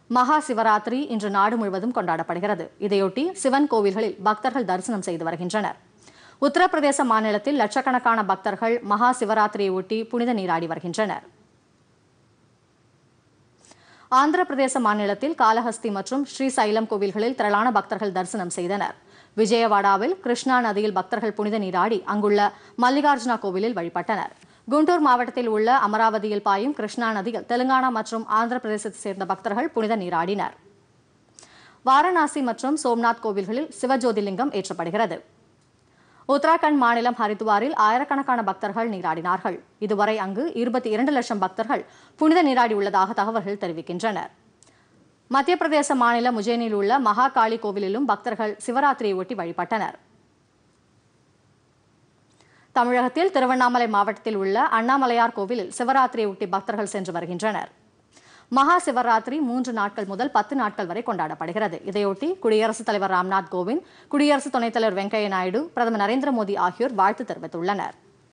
மகா சிவராத்திரி இன்று நாடு முழுவதும் கொண்டாடப்படுகிறது இதையொட்டி சிவன் கோவில்களில் பக்தர்கள் தரிசனம் செய்து வருகின்றனர் உத்தரப்பிரதேச மாநிலத்தில் லட்சக்கணக்கான பக்தர்கள் மகா சிவராத்திரியை ஒட்டி புனித நீராடி வருகின்றனர் ஆந்திர பிரதேச மாநிலத்தில் காலஹஸ்தி மற்றும் ஸ்ரீசைலம் கோவில்களில் திரளான பக்தர்கள் தரிசனம் செய்தனர் விஜயவாடாவில் கிருஷ்ணா நதியில் பக்தர்கள் புனித நீராடி அங்குள்ள மல்லிகார்ஜுனா கோவிலில் வழிபட்டனர் குண்டூர் மாவட்டத்தில் உள்ள அமராவதியில் பாயும் கிருஷ்ணா நதியில் தெலுங்கானா மற்றும் ஆந்திர பிரதேசத்தைச் சேர்ந்த பக்தர்கள் புனித நீராடினர் வாரணாசி மற்றும் சோம்நாத் கோவில்களில் சிவஜோதிலிங்கம் ஏற்றப்படுகிறது உத்தராகண்ட் மாநிலம் ஹரித்வாரில் ஆயிரக்கணக்கான பக்தர்கள் நீராடினார்கள் இதுவரை அங்கு இருபத்தி இரண்டு லட்சம் பக்தர்கள் புனித நீராடியுள்ளதாக தகவல்கள் தெரிவிக்கின்றனர் மத்திய பிரதேச மாநிலம் உஜ்ஜைனில் உள்ள மகா காளி கோவிலிலும் பக்தர்கள் சிவராத்திரியை ஒட்டி வழிபட்டனர் தமிழகத்தில் திருவண்ணாமலை மாவட்டத்தில் உள்ள அண்ணாமலையார் கோவிலில் சிவராத்திரியை ஒட்டி பக்தர்கள் சென்று வருகின்றனர் மகா சிவராத்திரி மூன்று நாட்கள் முதல் பத்து நாட்கள் வரை கொண்டாடப்படுகிறது இதையொட்டி குடியரசுத் தலைவர் ராம்நாத் கோவிந்த் குடியரசு துணைத் தலைவர் வெங்கையா நாயுடு பிரதமர் நரேந்திர மோடி ஆகியோர் வாழ்த்து தெரிவித்துள்ளனர்